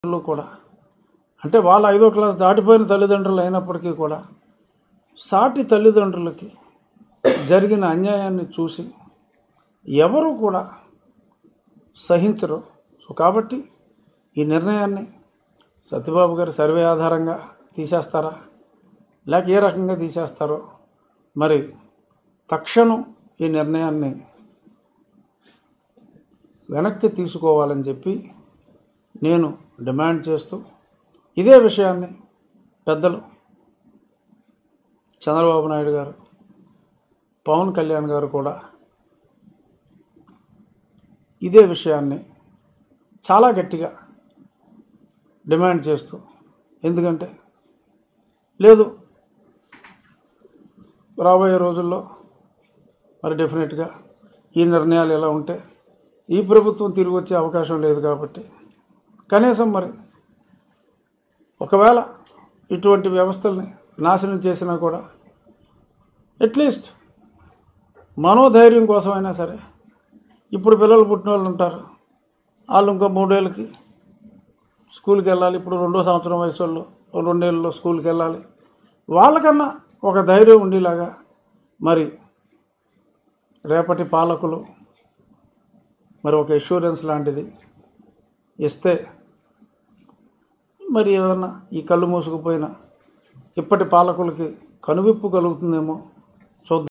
తల్లిదండ్రులు కూడా అంటే వాళ్ళ ఐదో క్లాస్ దాటిపోయిన తల్లిదండ్రులు అయినప్పటికీ కూడా సాటి తల్లిదండ్రులకి జరిగిన అన్యాయాన్ని చూసి ఎవరు కూడా సహించరు సో కాబట్టి ఈ నిర్ణయాన్ని సత్యబాబు గారి సర్వే ఆధారంగా తీసేస్తారా లేక ఏ రకంగా తీసేస్తారో మరి తక్షణం ఈ నిర్ణయాన్ని వెనక్కి తీసుకోవాలని చెప్పి నేను డిమాండ్ చేస్తూ ఇదే విషయాన్ని పెద్దలు చంద్రబాబు నాయుడు గారు పవన్ కళ్యాణ్ గారు కూడా ఇదే విషయాన్ని చాలా గట్టిగా డిమాండ్ చేస్తూ ఎందుకంటే లేదు రాబోయే రోజుల్లో మరి డెఫినెట్గా ఈ నిర్ణయాలు ఎలా ఉంటే ఈ ప్రభుత్వం తిరిగి వచ్చే అవకాశం లేదు కాబట్టి కనీసం మరి ఒకవేళ ఇటువంటి వ్యవస్థల్ని నాశనం చేసినా కూడా అట్లీస్ట్ మనోధైర్యం కోసమైనా సరే ఇప్పుడు పిల్లలు పుట్టిన వాళ్ళు ఉంటారు వాళ్ళు ఇంకో మూడేళ్ళకి స్కూల్కి వెళ్ళాలి ఇప్పుడు రెండో సంవత్సరం వయసు వాళ్ళు రెండేళ్ళలో స్కూల్కి వెళ్ళాలి వాళ్ళకన్నా ఒక ధైర్యం ఉండేలాగా మరి రేపటి పాలకులు మరి ఒక ఇన్సూరెన్స్ లాంటిది ఇస్తే మరి ఏమన్నా ఈ కళ్ళు మూసుకుపోయిన ఇప్పటి పాలకులకి కనువిప్పు కలుగుతుందేమో